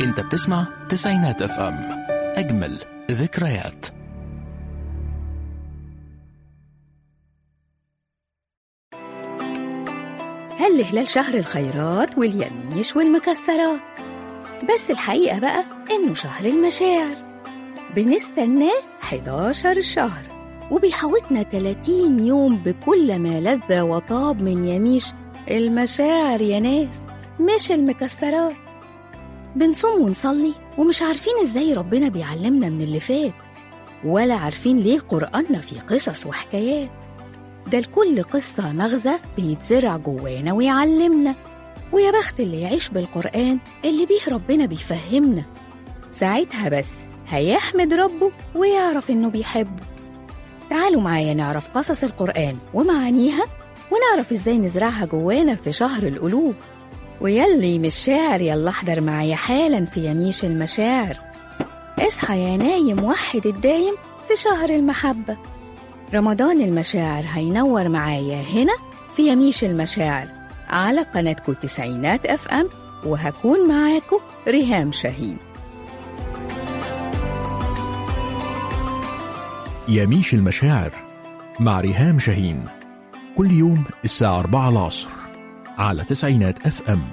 انت بتسمع تسعينات اف ام اجمل ذكريات هل هلال شهر الخيرات واليميش والمكسرات بس الحقيقة بقى إنه شهر المشاعر بنستناه 11 شهر وبيحوطنا 30 يوم بكل ما لذ وطاب من يميش المشاعر يا ناس مش المكسرات بنصوم ونصلي ومش عارفين ازاي ربنا بيعلمنا من اللي فات ولا عارفين ليه قرآننا فيه قصص وحكايات ده لكل قصة مغزى بيتزرع جوانا ويعلمنا ويا بخت اللي يعيش بالقرآن اللي بيه ربنا بيفهمنا ساعتها بس هيحمد ربه ويعرف إنه بيحبه تعالوا معايا نعرف قصص القرآن ومعانيها ونعرف إزاي نزرعها جوانا في شهر القلوب ويلي مش شاعر يلا احضر معايا حالا في يميش المشاعر اصحى يا نايم وحد الدايم في شهر المحبة رمضان المشاعر هينور معايا هنا في يميش المشاعر على قناتكم تسعينات اف ام وهكون معاكم ريهام شاهين يميش المشاعر مع ريهام شاهين كل يوم الساعة 4 العصر على تسعينات اف ام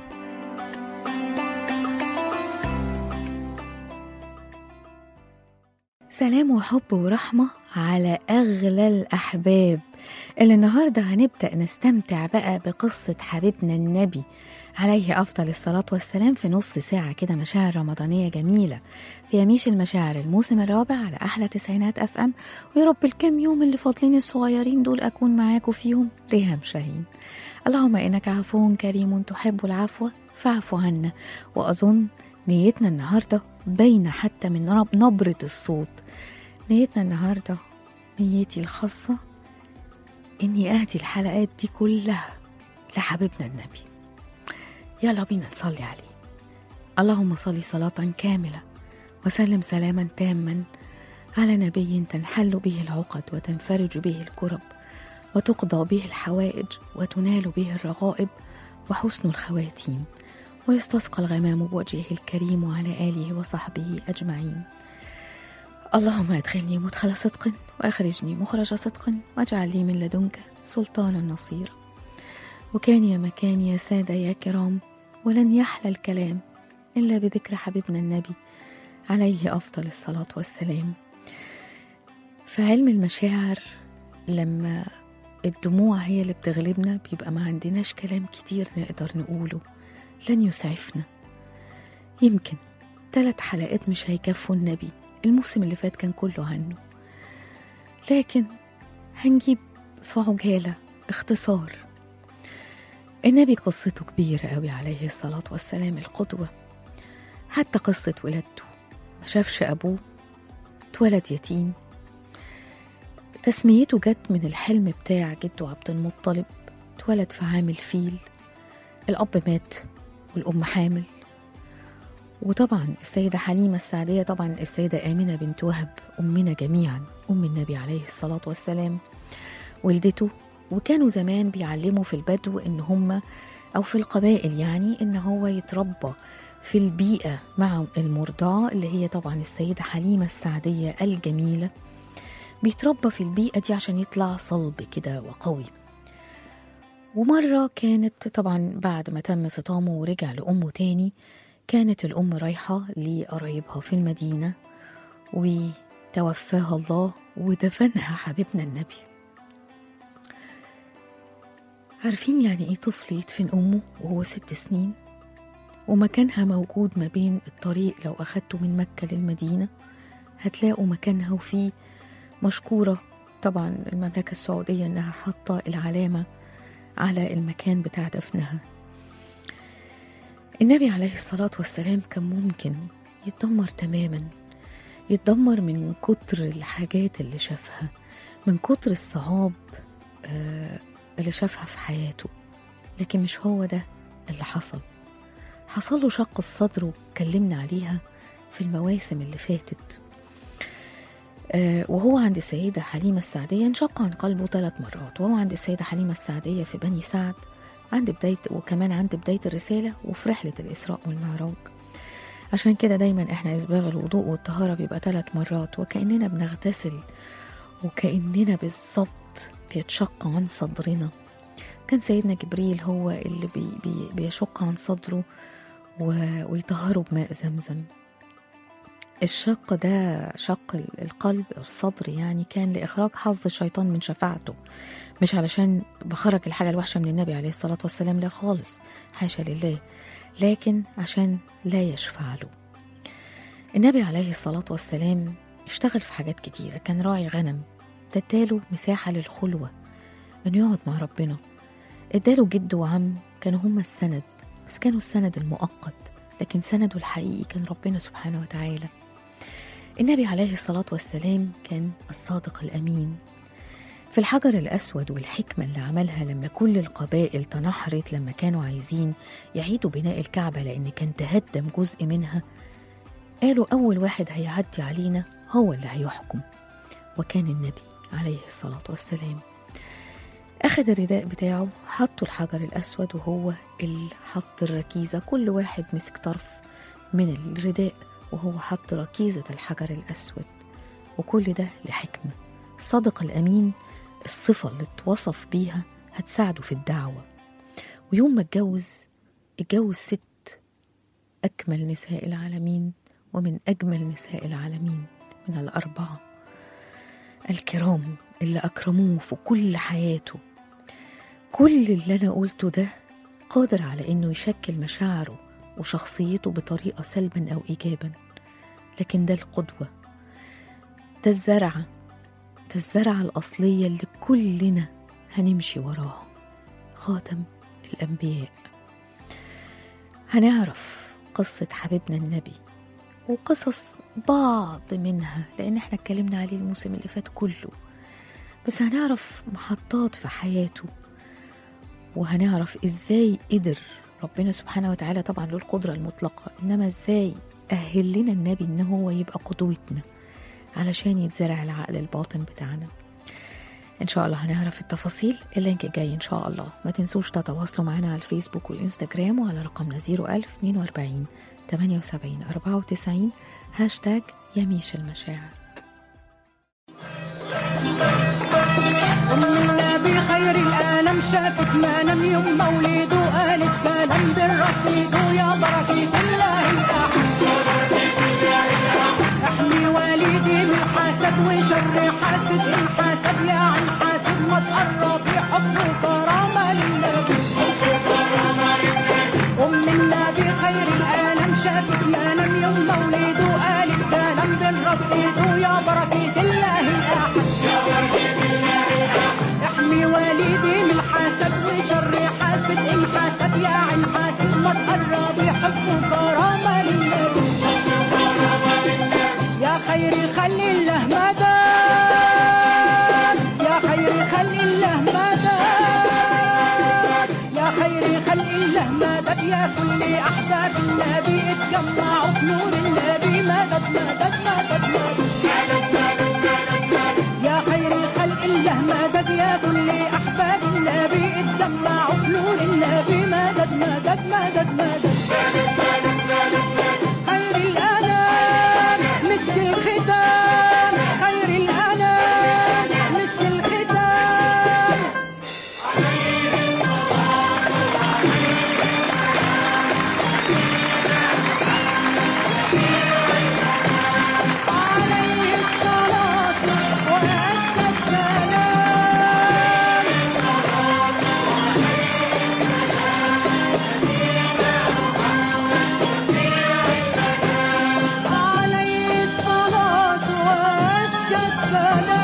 سلام وحب ورحمة على أغلى الأحباب اللي النهاردة هنبدأ نستمتع بقى بقصة حبيبنا النبي عليه أفضل الصلاة والسلام في نص ساعة كده مشاعر رمضانية جميلة في يميش المشاعر الموسم الرابع على أحلى تسعينات أف أم ويا رب الكام يوم اللي فاضلين الصغيرين دول أكون معاكم فيهم ريهام شاهين اللهم إنك عفو كريم تحب العفو فاعف عنا وأظن نيتنا النهاردة باينة حتى من نب- نبرة الصوت نيتنا النهاردة نيتي الخاصة إني أهدي الحلقات دي كلها لحبيبنا النبي يلا بينا نصلي عليه اللهم صل صلاة كاملة وسلم سلاما تاما على نبي تنحل به العقد وتنفرج به الكرب وتقضى به الحوائج وتنال به الرغائب وحسن الخواتيم ويستسقى الغمام بوجهه الكريم وعلى آله وصحبه أجمعين اللهم ادخلني مدخل صدق وأخرجني مخرج صدق واجعل لي من لدنك سلطانا نصيرا وكان يا مكان يا سادة يا كرام ولن يحلى الكلام إلا بذكر حبيبنا النبي عليه أفضل الصلاة والسلام في علم المشاعر لما الدموع هي اللي بتغلبنا بيبقى ما عندناش كلام كتير نقدر نقوله لن يسعفنا يمكن ثلاث حلقات مش هيكفوا النبي الموسم اللي فات كان كله عنه لكن هنجيب في عجالة اختصار النبي قصته كبيرة قوي عليه الصلاة والسلام القدوة حتى قصة ولادته ما شافش أبوه اتولد يتيم تسميته جت من الحلم بتاع جده عبد المطلب اتولد في عام الفيل الأب مات والأم حامل وطبعا السيدة حليمة السعدية طبعا السيدة آمنة بنت وهب أمنا جميعا أم النبي عليه الصلاة والسلام والدته وكانوا زمان بيعلموا في البدو إن هم أو في القبائل يعني إن هو يتربى في البيئة مع المرضعة اللي هي طبعا السيدة حليمة السعدية الجميلة بيتربى في البيئة دي عشان يطلع صلب كده وقوي ومرة كانت طبعا بعد ما تم فطامه ورجع لأمه تاني كانت الأم رايحة لقرايبها في المدينة وتوفاها الله ودفنها حبيبنا النبي عارفين يعني ايه طفل يدفن أمه وهو ست سنين ومكانها موجود ما بين الطريق لو أخدته من مكة للمدينة هتلاقوا مكانها وفيه مشكورة طبعا المملكة السعودية إنها حاطة العلامة على المكان بتاع دفنها النبي عليه الصلاة والسلام كان ممكن يتدمر تماما يتدمر من كتر الحاجات اللي شافها من كتر الصعاب آه، اللي شافها في حياته لكن مش هو ده اللي حصل حصل له شق الصدر واتكلمنا عليها في المواسم اللي فاتت آه، وهو عند السيدة حليمة السعدية انشق عن قلبه ثلاث مرات وهو عند السيدة حليمة السعدية في بني سعد عند بداية وكمان عند بداية الرسالة وفي رحلة الإسراء والمعراج عشان كده دايما احنا إسباغ الوضوء والطهارة بيبقى ثلاث مرات وكأننا بنغتسل وكأننا بالظبط بيتشق عن صدرنا كان سيدنا جبريل هو اللي بي بي بيشق عن صدره و- ويطهره بماء زمزم الشق ده شق ال- القلب أو الصدر يعني كان لإخراج حظ الشيطان من شفاعته مش علشان بخرج الحاجة الوحشة من النبي عليه الصلاة والسلام لا خالص حاشا لله لكن عشان لا يشفع له النبي عليه الصلاة والسلام اشتغل في حاجات كتيرة كان راعي غنم ده اداله مساحة للخلوة انه يقعد مع ربنا اداله جد وعم كانوا هما السند بس كانوا السند المؤقت لكن سنده الحقيقي كان ربنا سبحانه وتعالى النبي عليه الصلاة والسلام كان الصادق الأمين في الحجر الأسود والحكمة اللي عملها لما كل القبائل تنحرت لما كانوا عايزين يعيدوا بناء الكعبة لأن كان تهدم جزء منها قالوا أول واحد هيعدي علينا هو اللي هيحكم وكان النبي عليه الصلاة والسلام أخذ الرداء بتاعه حطه الحجر الأسود وهو اللي حط الركيزة كل واحد مسك طرف من الرداء وهو حط ركيزة الحجر الأسود وكل ده لحكمة الصادق الأمين الصفة اللي اتوصف بيها هتساعده في الدعوة ويوم ما اتجوز اتجوز ست أكمل نساء العالمين ومن أجمل نساء العالمين من الأربعة الكرام اللي أكرموه في كل حياته كل اللي أنا قلته ده قادر على إنه يشكل مشاعره وشخصيته بطريقة سلبا أو إيجابا لكن ده القدوة ده الزرعة ده الزرعة الأصلية اللي كلنا هنمشي وراها خاتم الأنبياء هنعرف قصة حبيبنا النبي وقصص بعض منها لأن احنا اتكلمنا عليه الموسم اللي فات كله بس هنعرف محطات في حياته وهنعرف ازاي قدر ربنا سبحانه وتعالى طبعا له القدرة المطلقة إنما ازاي أهل لنا النبي إن هو يبقى قدوتنا علشان يتزرع العقل الباطن بتاعنا إن شاء الله هنعرف التفاصيل اللينك جاي إن شاء الله ما تنسوش تتواصلوا معنا على الفيسبوك والإنستجرام وعلى رقمنا 01042 78 94 هاشتاج يميش المشاعر أم النبي خير الألم شافت ما نم يوم مولده قالت كلام بالرفيد يا بركة الله الأحد احمي والدي من حسد وشر حاسد إن حسد يا عن حاسد ما تقرب بحب وكرامة للنبي أم النبي خير الألم شافت ما نم يوم مولده قالت كلام بالرفيد يا بركة الله الأحد احمي والدي من حسد وشر حاسد ان حسد يا عين حاسد ما تقرب يحب كرامة للنبي يا خير خلق الله مدام يا خير خلق الله مدام يا خير خلق الله مدد يا كل احباب النبي اتجمعوا في نور النبي مدد مدد مدد مدد يا خير خلق الله مدد يا كل احباب النبي اتجمعوا في نور النبي مدد مدد مدد مدد خير الانام مسك الختام خير الانام مسك الختام عليه الصلاة وأزكى السلام عليه الصلاة وأزكى السلام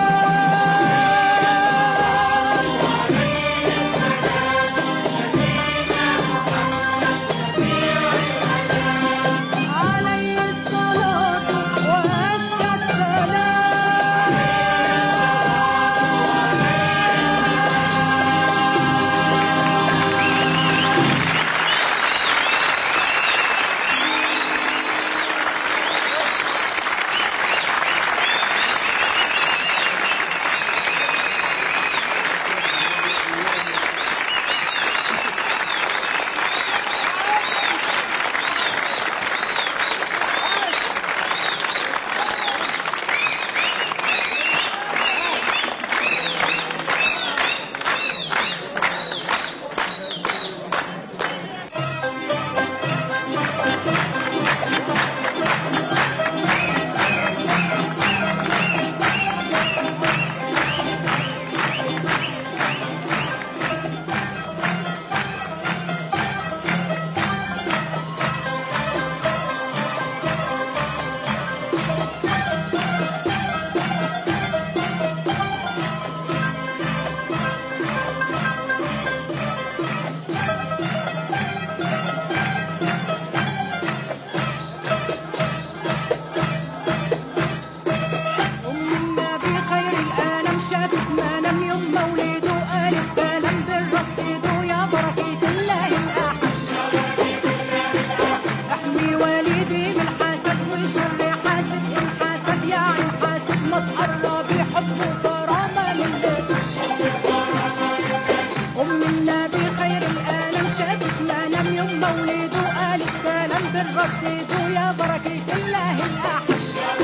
مولده قال الكلام بنردده يا بركة الله الأحد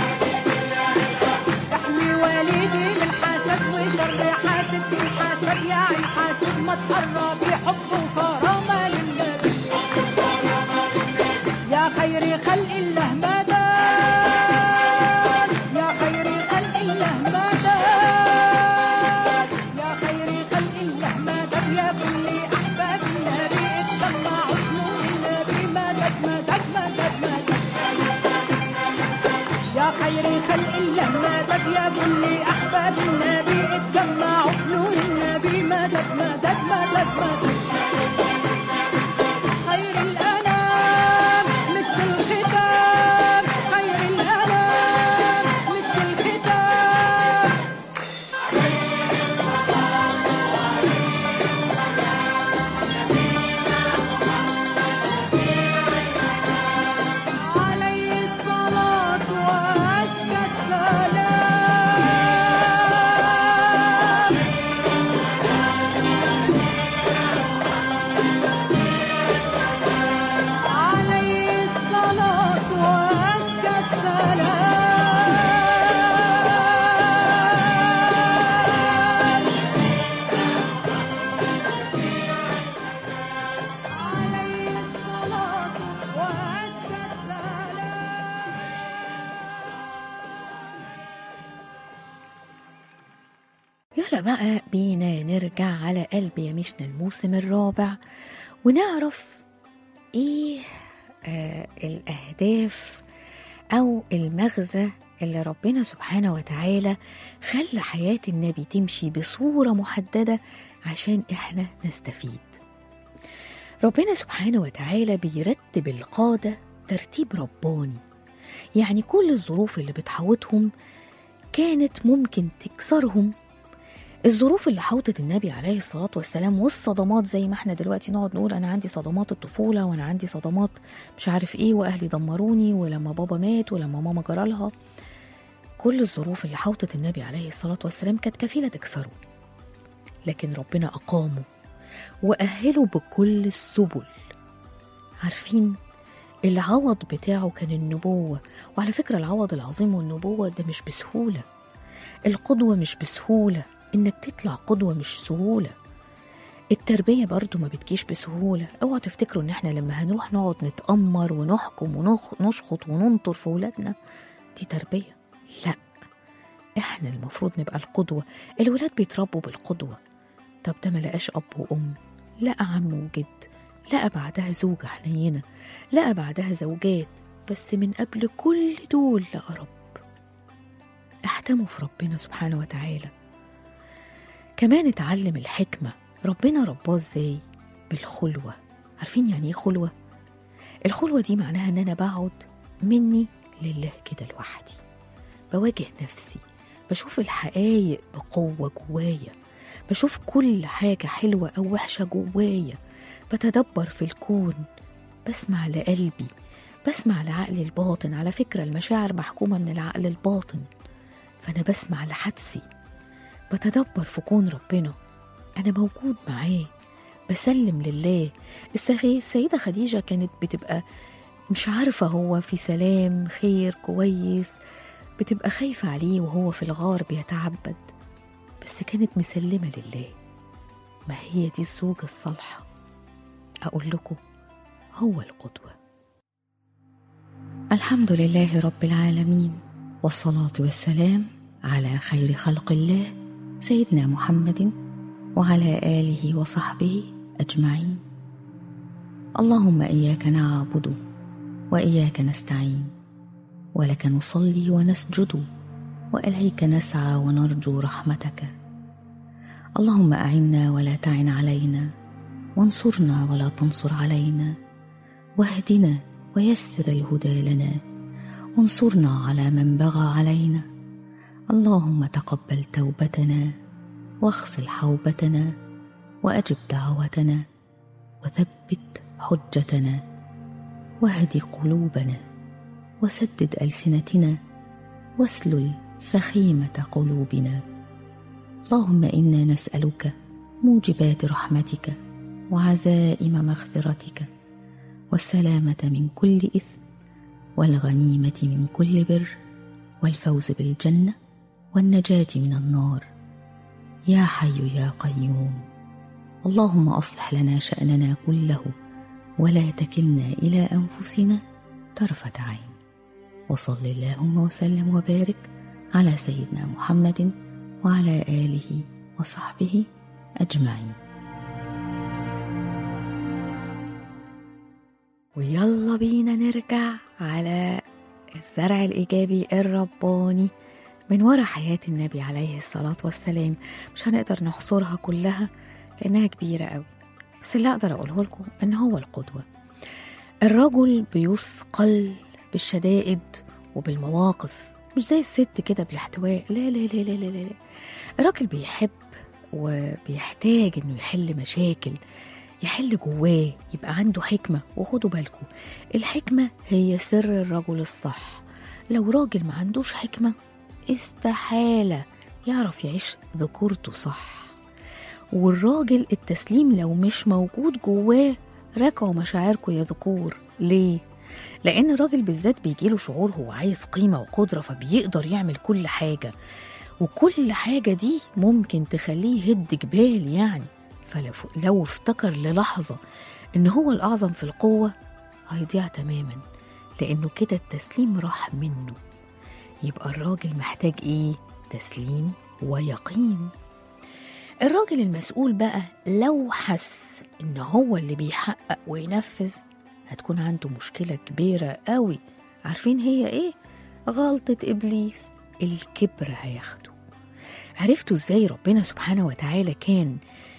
احمي والدي من حسد وشر حاسد في حسد يا عين حاسد ما تقربي حب وكرامة للنبي يا خير خلق الله مدام يا خير خلق الله مدام يا خير خلق الله مدام يا كل احباب النبي اتجمعوا بنور النبي مدد مدد مدد مدد يا خير خلق الله مدد يا كل احباب النبي اتجمعوا بنور النبي مدد مدد مدد مدد خير الأنام مثل الختام خير الأنام مثل الختام عليه الصلاة وأزكى السلام عليه الصلاة وأزكى السلام عليه الصلاة وأزكى السلام يلا بقى بينا نرجع على قلب يمشنا الموسم الرابع ونعرف ايه آه الاهداف او المغزى اللي ربنا سبحانه وتعالى خلى حياة النبي تمشي بصورة محددة عشان احنا نستفيد ربنا سبحانه وتعالى بيرتب القادة ترتيب رباني يعني كل الظروف اللي بتحوطهم كانت ممكن تكسرهم الظروف اللي حوطت النبي عليه الصلاة والسلام والصدمات زي ما احنا دلوقتي نقعد نقول أنا عندي صدمات الطفولة وأنا عندي صدمات مش عارف إيه وأهلي دمروني ولما بابا مات ولما ماما جرالها كل الظروف اللي حوطت النبي عليه الصلاة والسلام كانت كفيلة تكسره لكن ربنا أقامه وأهله بكل السبل عارفين العوض بتاعه كان النبوة وعلى فكرة العوض العظيم والنبوة ده مش بسهولة القدوة مش بسهولة إنك تطلع قدوة مش سهولة التربية برضو ما بتجيش بسهولة اوعوا تفتكروا ان احنا لما هنروح نقعد نتأمر ونحكم ونشخط وننطر في ولادنا دي تربية لا احنا المفروض نبقى القدوة الولاد بيتربوا بالقدوة طب ده ما لقاش اب وام لقى عم وجد لقى بعدها زوجة حنينة لقى بعدها زوجات بس من قبل كل دول لقى رب احتموا في ربنا سبحانه وتعالى كمان اتعلم الحكمة ربنا رباه ازاي بالخلوة عارفين يعني ايه خلوة الخلوة دي معناها ان انا بقعد مني لله كده لوحدي بواجه نفسي بشوف الحقايق بقوة جوايا بشوف كل حاجة حلوة أو وحشة جوايا بتدبر في الكون بسمع لقلبي بسمع لعقلي الباطن على فكرة المشاعر محكومة من العقل الباطن فأنا بسمع لحدسي بتدبر في كون ربنا أنا موجود معاه بسلم لله السغي- السيدة خديجة كانت بتبقى مش عارفة هو في سلام خير كويس بتبقى خايفة عليه وهو في الغار بيتعبد بس كانت مسلمة لله ما هي دي الزوجة الصالحة أقول لكم هو القدوة الحمد لله رب العالمين والصلاة والسلام على خير خلق الله سيدنا محمد وعلى آله وصحبه أجمعين اللهم إياك نعبد وإياك نستعين ولك نصلي ونسجد وإليك نسعى ونرجو رحمتك اللهم أعنا ولا تعن علينا وانصرنا ولا تنصر علينا واهدنا ويسر الهدى لنا وانصرنا على من بغى علينا اللهم تقبل توبتنا واغسل حوبتنا واجب دعوتنا وثبت حجتنا واهد قلوبنا وسدد السنتنا واسلل سخيمه قلوبنا اللهم انا نسالك موجبات رحمتك وعزائم مغفرتك والسلامة من كل إثم والغنيمة من كل بر والفوز بالجنة والنجاة من النار يا حي يا قيوم اللهم أصلح لنا شأننا كله ولا تكلنا إلى أنفسنا طرفة عين وصل اللهم وسلم وبارك على سيدنا محمد وعلى آله وصحبه أجمعين ويلا بينا نرجع على الزرع الإيجابي الرباني من وراء حياة النبي عليه الصلاة والسلام مش هنقدر نحصرها كلها لأنها كبيرة قوي بس اللي أقدر أقوله لكم إن هو القدوة الرجل بيثقل بالشدائد وبالمواقف مش زي الست كده بالاحتواء لا لا لا لا لا لا الراجل بيحب وبيحتاج إنه يحل مشاكل يحل جواه يبقى عنده حكمة وخدوا بالكم الحكمة هي سر الرجل الصح لو راجل ما عندوش حكمة استحالة يعرف يعيش ذكورته صح والراجل التسليم لو مش موجود جواه راكعوا مشاعركم يا ذكور ليه؟ لأن الراجل بالذات بيجيله شعور هو عايز قيمة وقدرة فبيقدر يعمل كل حاجة وكل حاجة دي ممكن تخليه يهد جبال يعني فلو لو افتكر للحظة إن هو الأعظم في القوة هيضيع تماما لأنه كده التسليم راح منه يبقى الراجل محتاج إيه؟ تسليم ويقين الراجل المسؤول بقى لو حس إن هو اللي بيحقق وينفذ هتكون عنده مشكلة كبيرة قوي عارفين هي إيه؟ غلطة إبليس الكبر هياخده عرفتوا إزاي ربنا سبحانه وتعالى كان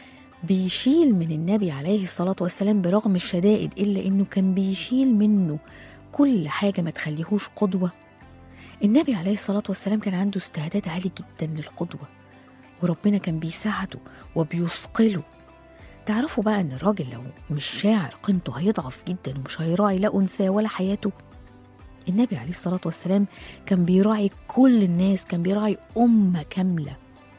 بيشيل من النبي عليه الصلاة والسلام برغم الشدائد إلا إنه كان بيشيل منه كل حاجة ما تخليهوش قدوة النبي عليه الصلاة والسلام كان عنده استعداد عالي جدا للقدوة وربنا كان بيساعده وبيثقله تعرفوا بقى ان الراجل لو مش شاعر قيمته هيضعف جدا ومش هيراعي لا انثى ولا حياته النبي عليه الصلاة والسلام كان بيراعي كل الناس كان بيراعي أمة كاملة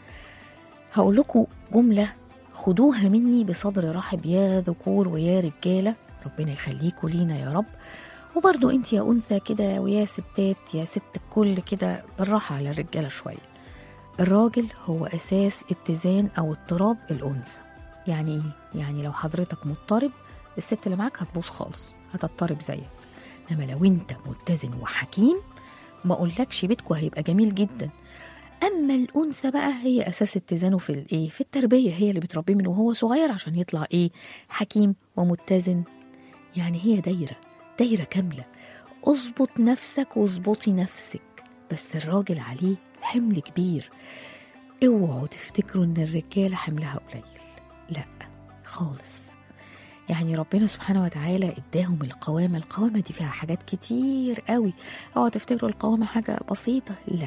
هقول لكم جملة خدوها مني بصدر رحب يا ذكور ويا رجالة ربنا يخليكوا لينا يا رب وبرضو انت يا أنثى كده ويا ستات يا ست الكل كده بالراحة على الرجالة شوية الراجل هو أساس اتزان أو اضطراب الأنثى يعني ايه؟ يعني لو حضرتك مضطرب الست اللي معاك هتبوظ خالص هتضطرب زيك انما لو انت متزن وحكيم ما اقولكش بيتكو هيبقى جميل جدا اما الانثى بقى هي اساس اتزانه في الايه في التربيه هي اللي بتربيه من وهو صغير عشان يطلع ايه حكيم ومتزن يعني هي دايره دايره كامله اظبط نفسك واظبطي نفسك بس الراجل عليه حمل كبير اوعوا تفتكروا ان الرجاله حملها قليل لا خالص يعني ربنا سبحانه وتعالى اداهم القوامة القوامة دي فيها حاجات كتير قوي اوعوا تفتكروا القوامة حاجة بسيطة لا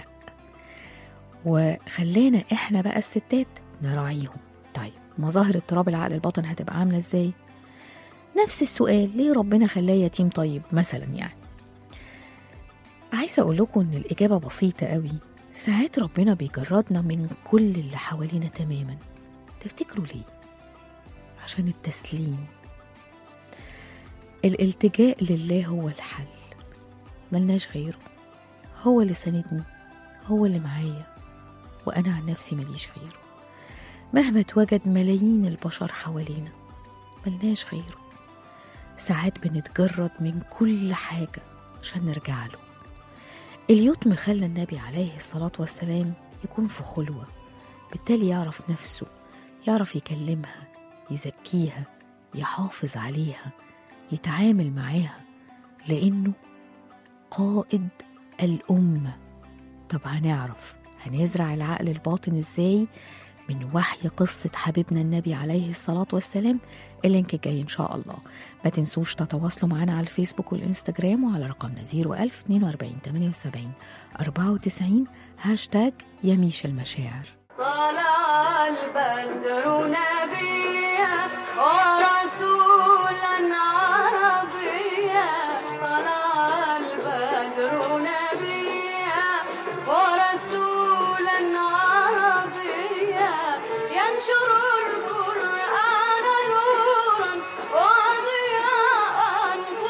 وخلينا احنا بقى الستات نراعيهم طيب مظاهر اضطراب العقل الباطن هتبقى عاملة ازاي نفس السؤال ليه ربنا خلاه يتيم طيب مثلا يعني عايزة اقول لكم ان الاجابة بسيطة قوي ساعات ربنا بيجردنا من كل اللي حوالينا تماما تفتكروا ليه عشان التسليم الالتجاء لله هو الحل ملناش غيره هو اللي ساندني هو اللي معايا وانا عن نفسي ماليش غيره مهما اتوجد ملايين البشر حوالينا ملناش غيره ساعات بنتجرد من كل حاجة عشان نرجع له اليتم خلى النبي عليه الصلاة والسلام يكون في خلوة بالتالي يعرف نفسه يعرف يكلمها يزكيها يحافظ عليها يتعامل معاها لأنه قائد الأمة طب هنعرف هنزرع العقل الباطن ازاي من وحي قصة حبيبنا النبي عليه الصلاة والسلام اللينك جاي إن شاء الله ما تنسوش تتواصلوا معنا على الفيسبوك والإنستجرام وعلى رقمنا 01000 42 78 94 هاشتاج يميش المشاعر طلع البدر نبيا ورسولا عربيا طلع البدر نبيا ورسولا عربيا ينشر القرآن نورا وضياء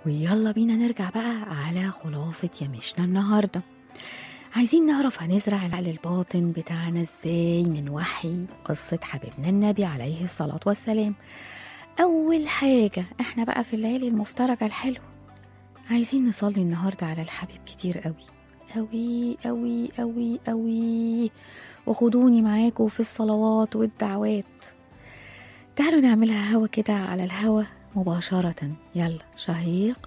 ويلا بينا نرجع بقى على خلاصة يمشنا النهاردة عايزين نعرف هنزرع العقل الباطن بتاعنا ازاي من وحي قصة حبيبنا النبي عليه الصلاة والسلام أول حاجة احنا بقى في الليالي المفترجة الحلوة عايزين نصلي النهاردة على الحبيب كتير قوي قوي قوي قوي قوي وخدوني معاكم في الصلوات والدعوات تعالوا نعملها هوا كده على الهوا مباشرة يلا شهيق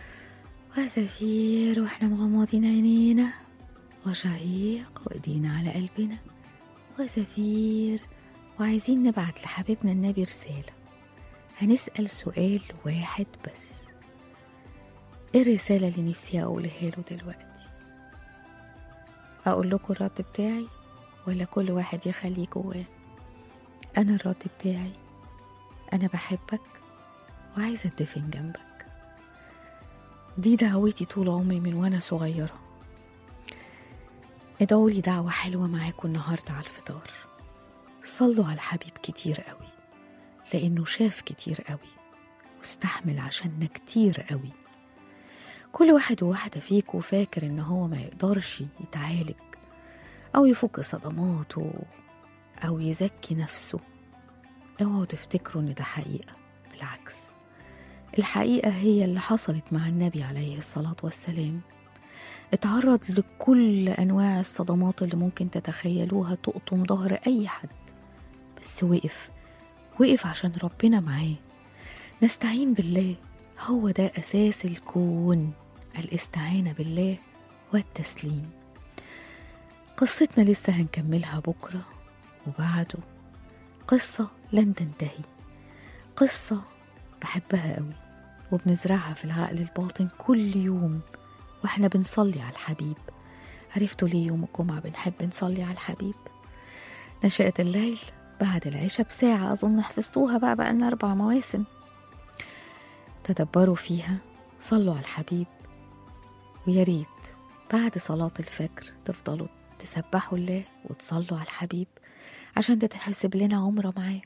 وزفير واحنا مغمضين عينينا وشهيق وايدينا على قلبنا وزفير وعايزين نبعت لحبيبنا النبي رسالة هنسأل سؤال واحد بس ايه الرسالة اللي نفسي اقولها له دلوقتي اقول لكم الرد بتاعي ولا كل واحد يخليه جواه انا الرد بتاعي انا بحبك وعايزة اتدفن جنبك دي دعوتي طول عمري من وانا صغيرة ادعوا لي دعوة حلوة معاكم النهاردة على الفطار صلوا على الحبيب كتير قوي لأنه شاف كتير قوي واستحمل عشاننا كتير قوي كل واحد وواحدة فيكم فاكر إن هو ما يقدرش يتعالج أو يفك صدماته أو يزكي نفسه اوعوا تفتكروا إن ده حقيقة بالعكس الحقيقة هي اللي حصلت مع النبي عليه الصلاة والسلام اتعرض لكل أنواع الصدمات اللي ممكن تتخيلوها تقطم ظهر أي حد بس وقف وقف عشان ربنا معاه نستعين بالله هو ده أساس الكون الاستعانة بالله والتسليم قصتنا لسه هنكملها بكرة وبعده قصة لن تنتهي قصة بحبها قوي وبنزرعها في العقل الباطن كل يوم واحنا بنصلي على الحبيب عرفتوا ليه يوم الجمعة بنحب نصلي على الحبيب نشأة الليل بعد العشاء بساعة أظن حفظتوها بقى بقالنا أربع مواسم تدبروا فيها صلوا على الحبيب ويا ريت بعد صلاة الفجر تفضلوا تسبحوا الله وتصلوا على الحبيب عشان تتحسب لنا عمرة معاه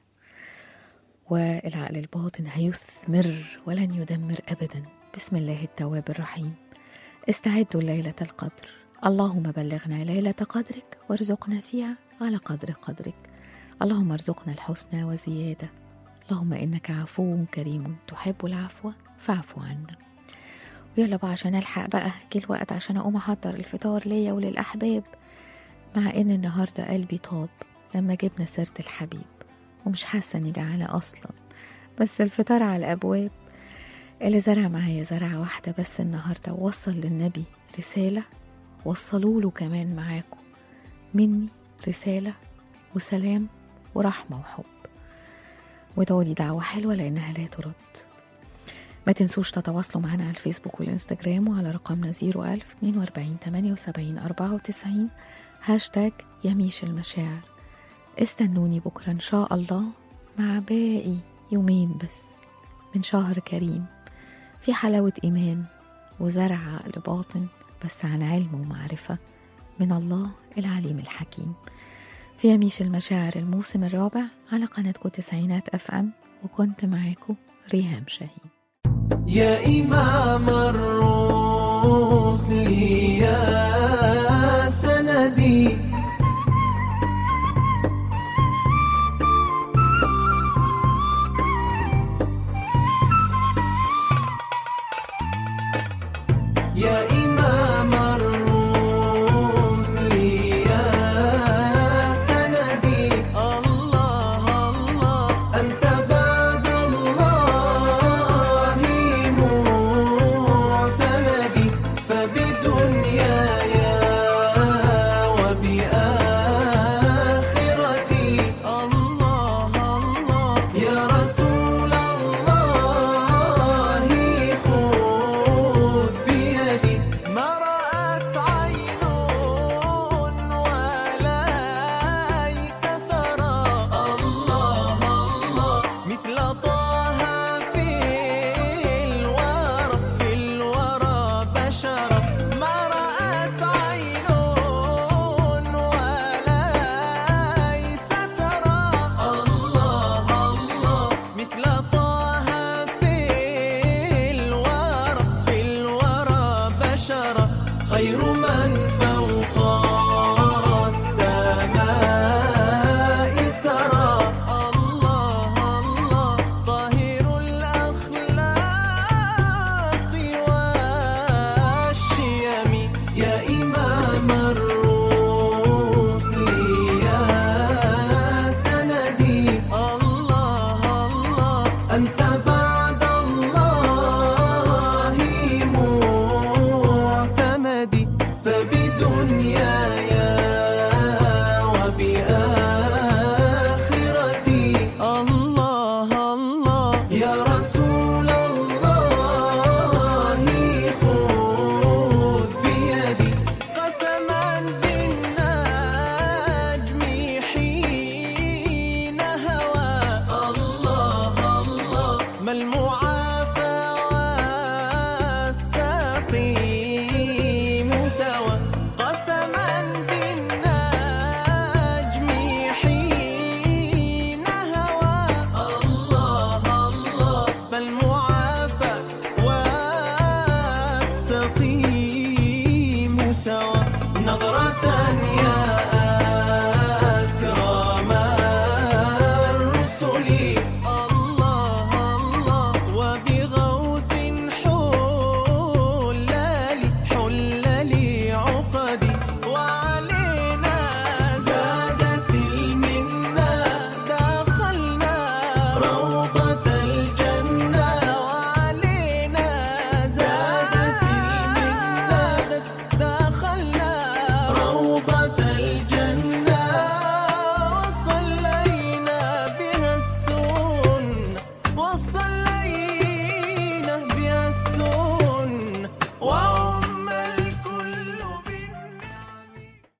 والعقل الباطن هيثمر ولن يدمر أبدا بسم الله التواب الرحيم استعدوا ليلة القدر اللهم بلغنا ليلة قدرك وارزقنا فيها على قدر قدرك اللهم ارزقنا الحسنى وزيادة اللهم إنك عفو كريم تحب العفو فاعف عنا ويلا بقى عشان ألحق بقى جه الوقت عشان أقوم أحضر الفطار ليا وللأحباب مع إن النهاردة قلبي طاب لما جبنا سيرة الحبيب ومش حاسة إني جعانة أصلا بس الفطار على الأبواب اللي زرع معايا زرعة واحدة بس النهاردة ووصل للنبي رسالة وصلوا له كمان معاكم مني رسالة وسلام ورحمة وحب وادعوا لي دعوة حلوة لأنها لا ترد ما تنسوش تتواصلوا معنا على الفيسبوك والإنستجرام وعلى رقمنا 01000 42 78 94 هاشتاج يميش المشاعر استنوني بكرة إن شاء الله مع باقي يومين بس من شهر كريم في حلاوة إيمان وزرع عقل باطن بس عن علم ومعرفة من الله العليم الحكيم في يميش المشاعر الموسم الرابع على قناتكم تسعينات أف أم وكنت معاكم ريهام شاهين يا إمام الرسل يا سندي يا إمام